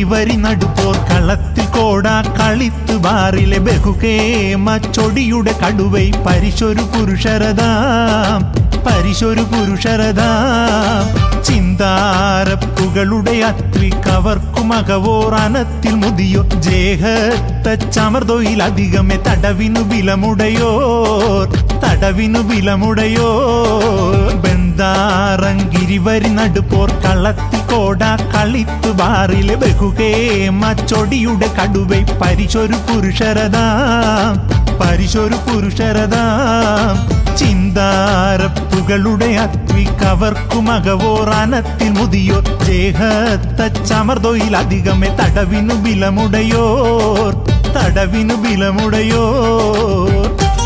ഗിരിവരി നടുപോർ കളത്തിൽ കോടാ കളിത്ത് ബാറിലെ ബഹുകേമ ചൊടിയുടെ കടുവൈ പരിശൊരു പുരുഷരതാം പരിശൊരു പുരുഷരതാം ചിന്താരപ്പുകളുടെ അത്രി കവർക്കുമകവോർ അനത്തിൽ മുതിയോ ജേഹത്ത ചമർതൊയിൽ അധികമേ തടവിനു ബിലമുടയോർ തടവിനു ബിലമുടയോർ ബന്ധാറങ്കിരിവരി നടുപോർ കളത്തിൽ കോടാ കളിത്തു ബാറിലെ ബഹുകേമ ചൊടിയുടെ കടുവൈ പരിശൊരു പുരുഷരതാം പരിശൊരു പുരുഷരതാം ചിന്താരപ്പുകളുടെ അത്വി കവർക്കുമകവോർ അനത്തിൽ മുതിയോ ജേഹത്ത ചമർതൊയിൽ അധികമേ തടവിനു ബിലമുടയോർ തടവിനു ബിലമുടയോർ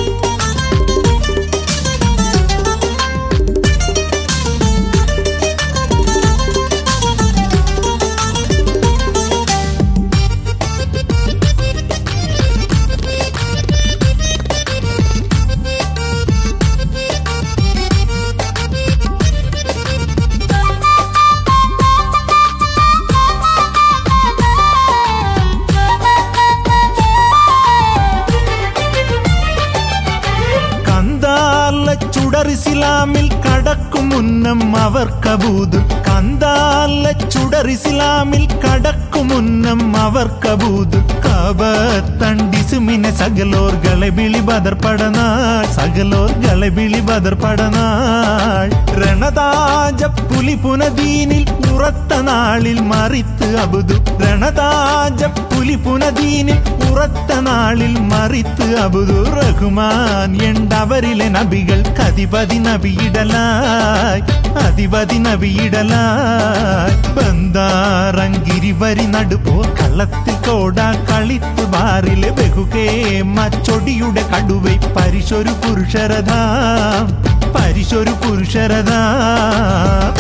കന്താല ചുടറിസിലാമിൽ കടക്കും മുന്നം അവർ കബൂത് കന്താല ചുടറിസിലാമിൽ കടക്കും മുന്നം അവർ കബൂത് കബത്തണ്ടിസുമിനെ സകലോർ ഗളബിളി ബദർപടനാൾ സകലോർ ഗളബിളി ബദർപടനാൾ രണതാജ പുലി പുനദീനിൽ ഉറത്ത നാളിൽ മറിത്ത് അബുദു രണതാജ പുലി പുനദീനിൽ ഉറത്ത നാളിൽ മറിത്ത് അബുദു റഹ്മാൻ എണ്ടവരിലെ നബികൾ കതിപതി നബിയിടലായി അധിപതി നബിയിടലായി ബന്ധാറങ്കിരിവരി നടുപ്പോ കള്ളത്തിൽ കോടാ കളിത്ത് ബാറിലെ ബഹുകേമ ചൊടിയുടെ കടുവൈ പരിശൊരു പുരുഷരഥാം പരിശൊരു പുരുഷരഥാം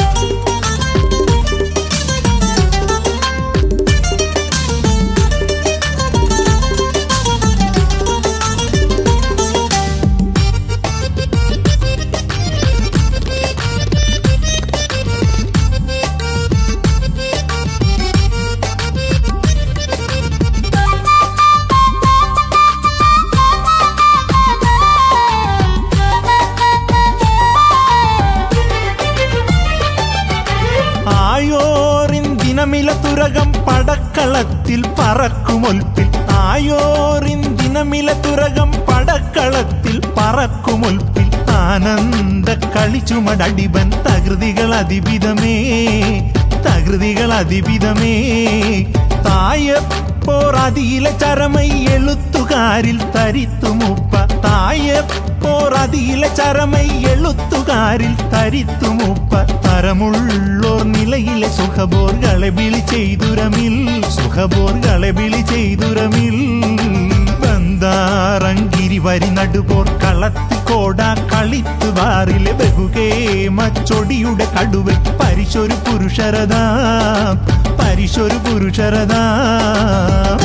ആയോറിൻ ദിനമില തുരകം പടക്കളത്തിൽ പറക്കുമൊൽപ്പിൽ ആയോറിൻ ദിനമില തുരകം പടക്കളത്തിൽ പറക്കുമൊൽപ്പിൽ ആനന്ദ കളിച്ചുമടടിബൻ തകൃതികൾ അതിവിധമേ തകൃതികൾ അതിവിധമേ തായപ്പോർ അതിയിലെ ചരമൈ എഴുത്തുകാരിൽ തരിത്തുമുപ്പ തായപ്പോർ അതിയിലെ ചരമൈ എഴുത്തുകാരിൽ തരിത്തുമുപ്പ തരമുള്ളോർ നിലയിലെ സുഖബോർകളെ വിളി ചെയ്തുരമിൽ സുഖബോർകളെ വിളി ചെയ്തുരമിൽ ബന്ധാറങ്കിരി വരി നടുപോർ കളത്തി കോടാ കളിത്ത് ബാറിലെ ബഹുകേമ ചൊടിയുടെ കടുവൽ പരിശൊരു പുരുഷരതാം പരിശൊരു പുരുഷരതാം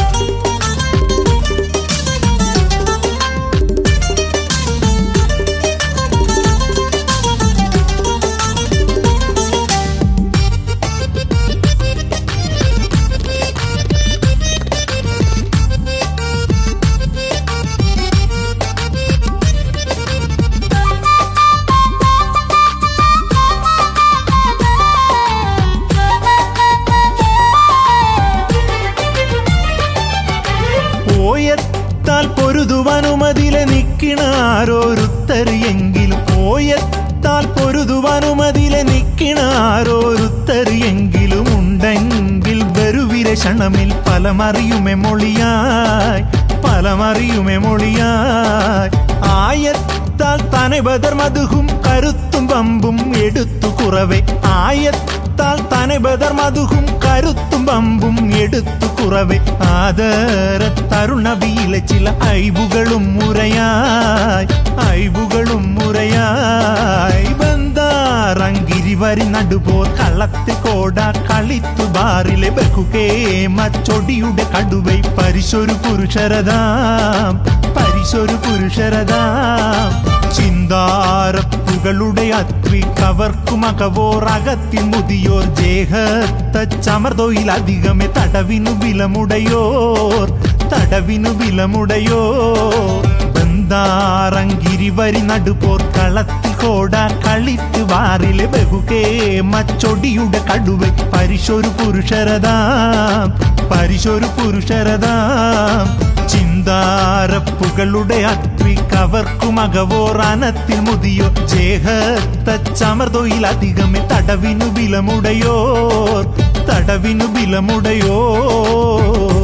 ഓയത്താൽ പൊരുതുവനുമതിലെ നിക്കിണാരോരുത്തരിയെങ്കിലും ഓയത്താൽ പൊരുതുവനുമതിലെ നിക്കിണാരോരുത്തരിയെങ്കിലും ഉണ്ടെങ്കിൽ ബരുവിര ക്ഷണമിൽ പലമറിയുമെ മൊഴിയായി പലമറിയുമെ മൊഴിയായി ആയത്താൽ തനെ ബദർ മധുഹും കരുത്തും പമ്പും എടുത്തു കുറവെ ആയത്താൽ തനെ ബദർ മധുഹും കരുത്തും പമ്പും എടുത്തു കുറവെ ആദര തരുണവിയിലെ ചില ഐബുകളും മുറയായി ഐബുകളും മുറയായി ബന്ധാറങ്കിരി വരി നടുപോർ കള്ളത്തിൽ കോട കളിത്തു ബാറിലെ ബഹുകേമ ചൊടിയുടെ കടുവൈ പരിശൊരു പുരുഷരതാം പരിശൊരു പുരുഷരതാം ചിന്താരപ്പുകൾ പുകളുടെ അത്രി കവർക്കുമകവോർ അകത്തിൽ മുതിയോർ ജേഹത്ത ചമർതൊയിലധികമേ തടവിനു വിലമുടയോർ തടവിനു വിലമുടയോ ബന്ധാറങ്കിരിവരി നടുപോർ കളത്തിൽ കോട കളിത്ത് വാറിലെ ബഹുകേ മച്ചൊടിയുടെ കടുവെ പരിശൊരു പുരുഷരതാം പരിശൊരു പുരുഷരതാം ചിന്താരപ്പുകളുടെ അത്രി കവർക്കുമകവോർ അനത്തിൽ മുതിയോ ജേഹത്ത ചമർതൊയിലധികമേ തടവിനു വിലമുടയോർ തടവിനു വിലമുടയോ